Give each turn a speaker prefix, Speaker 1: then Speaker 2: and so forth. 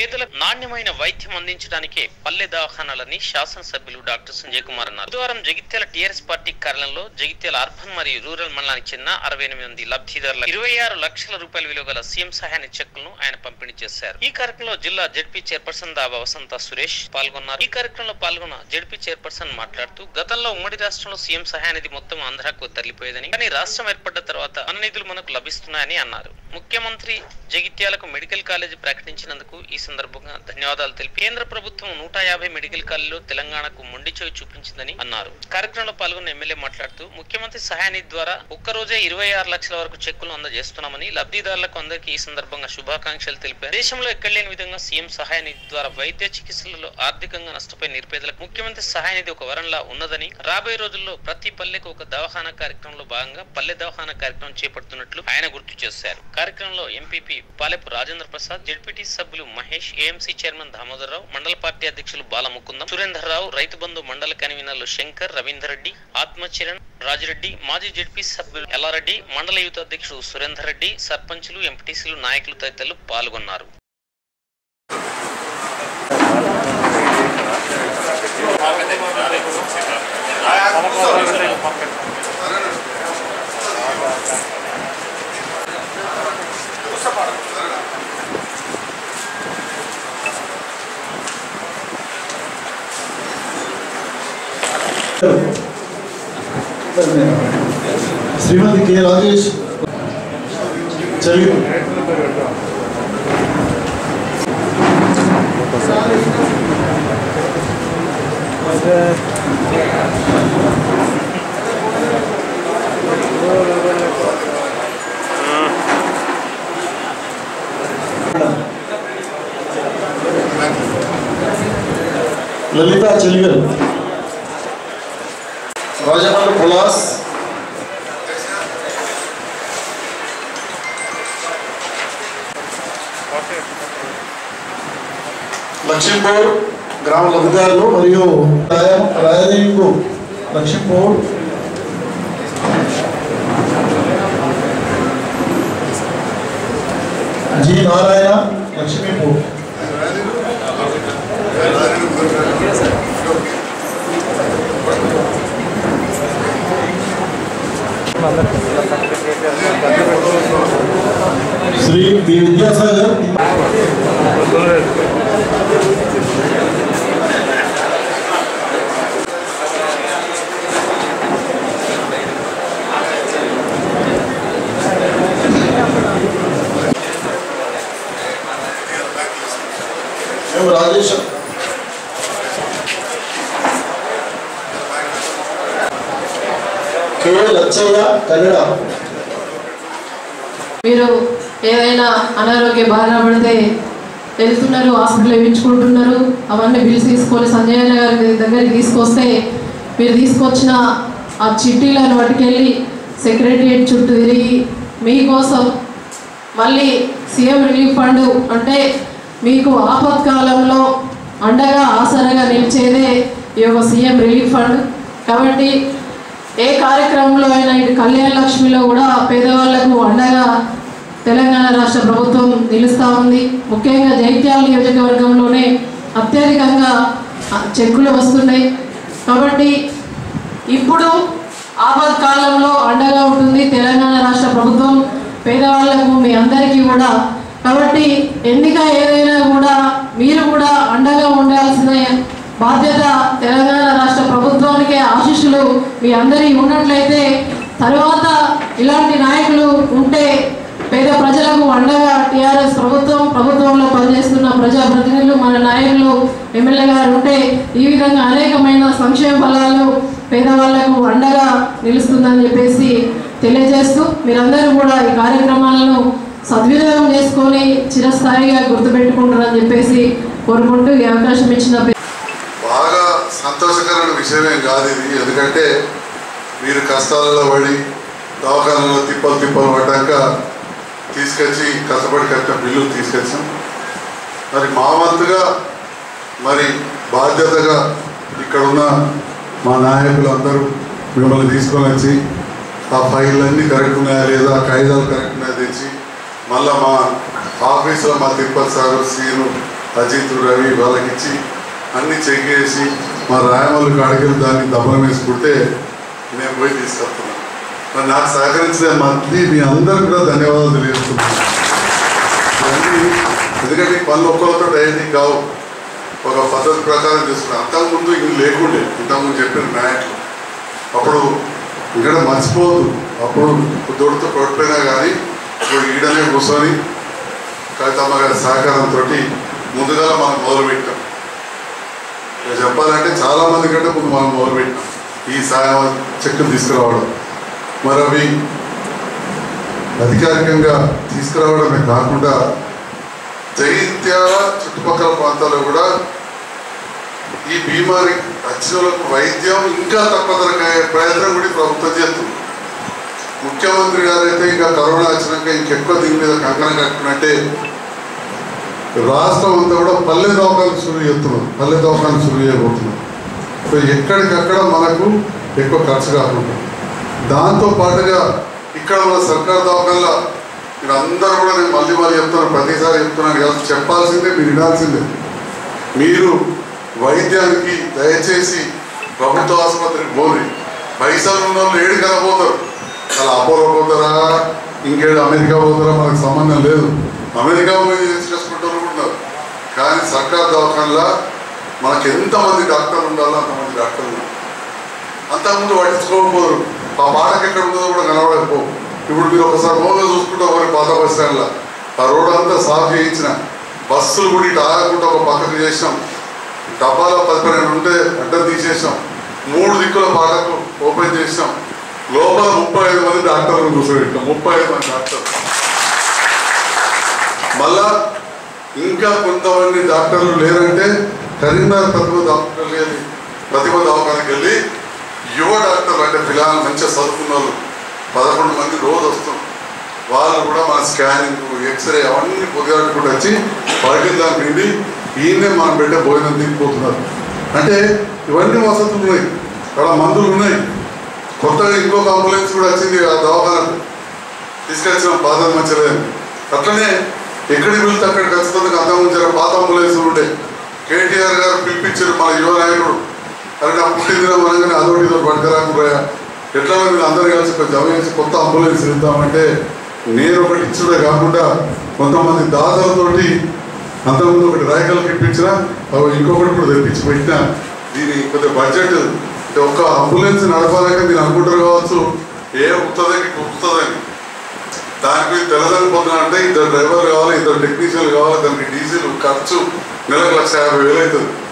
Speaker 1: పేదలకు నాణ్యమైన వైద్యం అందించడానికే పల్లె దవాఖానాలని శాసనసభ్యులు డాక్టర్ సంజయ్ కుమార్ అన్నారు బుధవారం జగిత్యాల టీఆర్ఎస్ పార్టీ కార్యాలయంలో జగిత్యాల అర్బన్ మరియు రూరల్ మండలానికి చెందిన అరవై ఎనిమిది మంది లబ్ధిదారుల ఇరవై ఆరు లక్షల రూపాయల విలువ గల సీఎం సహాయాన్ని చెక్కులను ఆయన పంపిణీ చేశారు ఈ కార్యక్రమంలో జిల్లా జడ్పీ చైర్పర్సన్ దాబా వసంత సురేష్ పాల్గొన్నారు ఈ కార్యక్రమంలో పాల్గొన్న జడ్పీ చైర్పర్సన్ మాట్లాడుతూ గతంలో ఉమ్మడి రాష్ట్రంలో సీఎం సహాయనిధి మొత్తం ఆంధ్రాకు తరలిపోయేదని కానీ రాష్ట్రం ఏర్పడ్డ తర్వాత మన నిధులు మనకు లభిస్తున్నాయని అన్నారు ముఖ్యమంత్రి జగిత్యాలకు మెడికల్ కాలేజీ ప్రకటించినందుకు ఈ సందర్భంగా ధన్యవాదాలు తెలిపి కేంద్ర ప్రభుత్వం నూట యాభై మెడికల్ కాలేజీలో తెలంగాణకు మొండి చేయి చూపించిందని అన్నారు కార్యక్రమంలో పాల్గొన్న ఎమ్మెల్యే మాట్లాడుతూ ముఖ్యమంత్రి సహాయనిధి ద్వారా ఒక్కరోజే ఇరవై ఆరు లక్షల వరకు చెక్కులు అందజేస్తున్నామని లబ్ధిదారులకు అందరికీ ఈ సందర్భంగా శుభాకాంక్షలు తెలిపారు దేశంలో ఎక్కడలేని విధంగా సీఎం సహాయనిధి ద్వారా వైద్య చికిత్సలలో ఆర్థికంగా నష్టపోయిన నిరుపేదలకు ముఖ్యమంత్రి సహాయనిధి ఒక వరంలా ఉన్నదని రాబోయే రోజుల్లో ప్రతి పల్లెకు ఒక దవాఖానా కార్యక్రమంలో భాగంగా పల్లె దవాఖానా కార్యక్రమం చేపడుతున్నట్లు ఆయన గుర్తు చేశారు కార్యక్రమంలో ఎంపీపీ పాలెపు రాజేంద్ర ప్రసాద్ జెడ్పీటీ సభ్యులు మహేష్ ఏఎంసీ చైర్మన్ దామోదర్ రావు మండల పార్టీ అధ్యక్షులు బాలముకుందం సురేందర్ రావు రైతు బంధు మండల కన్వీనర్లు శంకర్ రవీందర్ రెడ్డి ఆత్మచరణ్ రాజిరెడ్డి మాజీ జెడ్పీ సభ్యులు ఎల్లారెడ్డి మండల యూత్ అధ్యక్షుడు సురేందర్ రెడ్డి సర్పంచులు ఎంపీటీసీలు నాయకులు తదితరులు పాల్గొన్నారు
Speaker 2: శ్రీమతి కె రాజేష్ చలి లలిత చెలిగల్ రాజమల్లి పులాస్ లక్ష్మీపూర్ గ్రామ లబ్ధిదారులు మరియు రాయ రాయదేవికు లక్ష్మీపూర్ జి నారాయణ లక్ష్మీపూర్ శ్రీ బి విద్యాసాగర్ మేము రాజేష్ కే లచ్చయ్య కన్నడ
Speaker 3: మీరు ఏదైనా అనారోగ్య బారిన పడితే వెళ్తున్నారు హాస్పిటల్ వేయించుకుంటున్నారు అవన్నీ బిల్స్ తీసుకొని సంజయ్ అన్న గారి దగ్గరికి తీసుకొస్తే మీరు తీసుకొచ్చిన ఆ చిట్టీలను పట్టుకెళ్ళి సెక్రటరియట్ చుట్టూ తిరిగి మీకోసం మళ్ళీ సీఎం రిలీఫ్ ఫండ్ అంటే మీకు ఆపత్కాలంలో అండగా ఆసరగా నిలిచేదే ఈ యొక్క సీఎం రిలీఫ్ ఫండ్ కాబట్టి ఏ కార్యక్రమంలో అయినా ఇటు కళ్యాణ లక్ష్మిలో కూడా పేదవాళ్లకు అండగా తెలంగాణ రాష్ట్ర ప్రభుత్వం నిలుస్తూ ఉంది ముఖ్యంగా జైత్యాల నియోజకవర్గంలోనే అత్యధికంగా ఆ, చెక్కులు వస్తున్నాయి కాబట్టి ఇప్పుడు ఆపత్కాలంలో అండగా ఉంటుంది తెలంగాణ రాష్ట్ర ప్రభుత్వం పేదవాళ్లకు మీ అందరికీ కూడా కాబట్టి ఎన్నిక ఏదైనా కూడా మీరు కూడా అండగా ఉండాల్సిన బాధ్యత తెలంగాణ రాష్ట్ర ప్రభుత్వానికే ఆశీస్సులు మీ అందరి ఉన్నట్లయితే తర్వాత ఇలాంటి నాయకులు ఉంటే పేద ప్రజలకు అండగా టీఆర్ఎస్ ప్రభుత్వం ప్రభుత్వంలో పనిచేస్తున్న ప్రజాప్రతినిధులు మన నాయకులు ఎమ్మెల్యే గారు ఉంటే ఈ విధంగా అనేకమైన సంక్షేమ ఫలాలు పేదవాళ్లకు అండగా నిలుస్తుందని చెప్పేసి తెలియజేస్తూ మీరందరూ కూడా ఈ కార్యక్రమాలను సద్వినియోగం చేసుకొని చిరస్థాయిగా గుర్తుపెట్టుకుంటారని చెప్పేసి కోరుకుంటూ ఈ అవకాశం ఇచ్చిన
Speaker 4: బాగా సంతోషకరమైన విషయమే కాదు ఇది ఎందుకంటే మీరు కష్టాలలో పడి దవాఖానలో తిప్పలు తిప్పలు పడ్డాక తీసుకొచ్చి కష్టపడి కట్టిన బిల్లులు తీసుకొచ్చాం మరి మా వంతుగా మరి బాధ్యతగా ఇక్కడున్న మా నాయకులు అందరూ మిమ్మల్ని తీసుకొని వచ్చి ఆ ఫైళ్ళన్నీ కరెక్ట్ ఉన్నాయా లేదా ఆ కాగితాలు కరెక్ట్ ఉన్నాయా తెచ్చి మళ్ళీ మా ఆఫీసులో మా తిరుపతి సారు సీను అజిత్ రవి వాళ్ళకి ఇచ్చి అన్ని చెక్ చేసి మా రాయమల్లి కాడికి దాన్ని దబ్బలం వేసుకుంటే నేను పోయి తీసుకొస్తున్నాను మరి నాకు సహకరించిన మంత్రి మీ అందరికి కూడా ధన్యవాదాలు తెలియజేస్తున్నాను ఇవన్నీ ఎందుకంటే ఈ పనులు ఒక్కరితో అయ్యేది కావు ఒక పద్ధతి ప్రకారం చేసుకున్నాను అంతకుముందు ఇవి లేకుండే ఇంతకుముందు చెప్పిన నాయకులు అప్పుడు ఇక్కడ మర్చిపోవద్దు అప్పుడు దొడుతూ కొట్టిపోయినా కానీ ఇప్పుడు ఈడనే కూర్చొని కవితమ్మ గారి సహకారంతో ముందుగా మనం మొదలుపెట్టాం ఇక చెప్పాలంటే చాలా మంది కంటే ముందు మనం మొదలుపెట్టాం ఈ సాయం చెక్కులు తీసుకురావడం మరి అవి అధికారికంగా తీసుకురావడమే కాకుండా జగిత్యాల చుట్టుపక్కల ప్రాంతాల్లో కూడా ఈ బీమారి వచ్చిన వాళ్ళకు వైద్యం ఇంకా తక్కువ ధరకు అయ్యే ప్రయత్నం కూడా ఈ ప్రభుత్వం చేస్తుంది ముఖ్యమంత్రి గారైతే ఇంకా కరోనా వచ్చినాక ఇంకెక్కువ దీని మీద కంకణం కట్టుకున్నట్టే రాష్ట్రం అంతా కూడా పల్లె దవాఖాలు సురు చేస్తున్నారు పల్లె దవాఖాలు సురు చేయబోతున్నారు సో ఎక్కడికక్కడ మనకు ఎక్కువ ఖర్చు కాకుండా దాంతో పాటుగా ఇక్కడ మన సర్కార్ దవాఖాన్ల మీరు అందరూ కూడా నేను మళ్ళీ మళ్ళీ చెప్తున్నాను ప్రతిసారి చెప్తున్నాను కదా చెప్పాల్సిందే మీరు వినాల్సిందే మీరు వైద్యానికి దయచేసి ప్రభుత్వ ఆసుపత్రికి పోని పైసలు ఉన్న వాళ్ళు ఏడు కలపోతారు అలా అపోలో పోతారా ఇంకేడు అమెరికా పోతారా మనకు సంబంధం లేదు అమెరికా పోయి చేసుకుంటారు కూడా ఉన్నారు కానీ సర్కార్ దవాఖానలా మనకి ఎంతమంది డాక్టర్లు ఉండాలో అంతమంది డాక్టర్లు ఉన్నారు అంతకుముందు పట్టించుకోకపోరు ఆ పాటకు ఎక్కడ ఉందో కూడా కనబడకపో ఇప్పుడు మీరు ఒకసారి ఫోన్లో చూసుకుంటే ఒకరి పాత బస్ స్టాండ్లో ఆ రోడ్ అంతా సాఫ్ చేయించిన బస్సులు కూడా ఇటు ఆగకుండా ఒక పక్కకు చేసినాం డబ్బాలో పది పన్నెండు ఉంటే అడ్డం తీసేసాం మూడు దిక్కుల పాటకు ఓపెన్ చేసాం లోపల ముప్పై ఐదు మంది డాక్టర్లు కూర్చోబెట్టాం ముప్పై ఐదు మంది డాక్టర్లు మళ్ళా ఇంకా కొంతమంది డాక్టర్లు లేరంటే కరీంనగర్ ప్రతిభ డాక్టర్లు వెళ్ళి ప్రతిభ దవాఖానకి వెళ్ళి యువ డాక్టర్లు అంటే పిల్లలు మంచిగా చదువుకున్న వాళ్ళు పదకొండు మంది రోజు వస్తున్నారు వాళ్ళు కూడా మన స్కానింగ్ ఎక్స్రే అవన్నీ పొద్దుగాడుకుంటూ వచ్చి బయట దానికి నిండి ఈయనే మనం పెట్టే భోజనం తినిపోతున్నారు అంటే ఇవన్నీ వసతులు ఉన్నాయి అక్కడ మందులు ఉన్నాయి కొత్తగా ఇంకొక అంబులెన్స్ కూడా వచ్చింది ఆ దవాఖానకు తీసుకొచ్చిన పాత మంచిలేదు అట్లనే ఎక్కడికి వెళ్తే అక్కడికి ఖచ్చితంగా అంతకుముందు జర పాత అంబులెన్స్ ఉండే కేటీఆర్ గారు పిలిపించారు మన యువ నాయకుడు అరే నా పుట్టిందిన మనగానే అదొకటి ఇదో పట్టుకురాకుండా ఎట్లా మీరు అందరు కలిసి కొంచెం జమ చేసి కొత్త అంబులెన్స్ ఇద్దామంటే నేను ఒకటి ఇచ్చుడే కాకుండా కొంతమంది దాదాలతోటి అంతకుముందు ఒకటి రాయకల్కి ఇప్పించిన అవి ఇంకొకటి కూడా తెప్పించి పెట్టిన దీని కొద్దిగా బడ్జెట్ అంటే ఒక్క అంబులెన్స్ నడపాలంటే మీరు అనుకుంటారు కావచ్చు ఏ ఉత్తదకి ఉత్తదని దానికి తెల్లదని పొద్దున అంటే ఇద్దరు డ్రైవర్ కావాలి ఇద్దరు టెక్నీషియన్లు కావాలి దానికి డీజిల్ ఖర్చు నెలకు లక్ష యాభై వేలు అవుతుంది